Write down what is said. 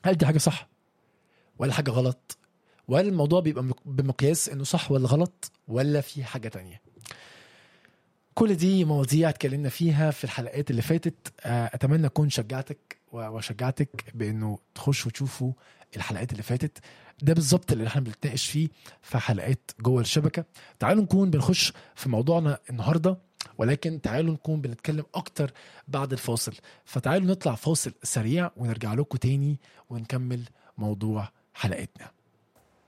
هل دي حاجه صح ولا حاجه غلط ولا الموضوع بيبقى مق- بمقياس انه صح ولا غلط ولا في حاجه تانية كل دي مواضيع اتكلمنا فيها في الحلقات اللي فاتت آه، اتمنى اكون شجعتك و- وشجعتك بانه تخشوا وتشوفوا الحلقات اللي فاتت ده بالظبط اللي احنا بنتناقش فيه في حلقات جوه الشبكه تعالوا نكون بنخش في موضوعنا النهارده ولكن تعالوا نكون بنتكلم اكتر بعد الفاصل فتعالوا نطلع فاصل سريع ونرجع لكم تاني ونكمل موضوع حلقتنا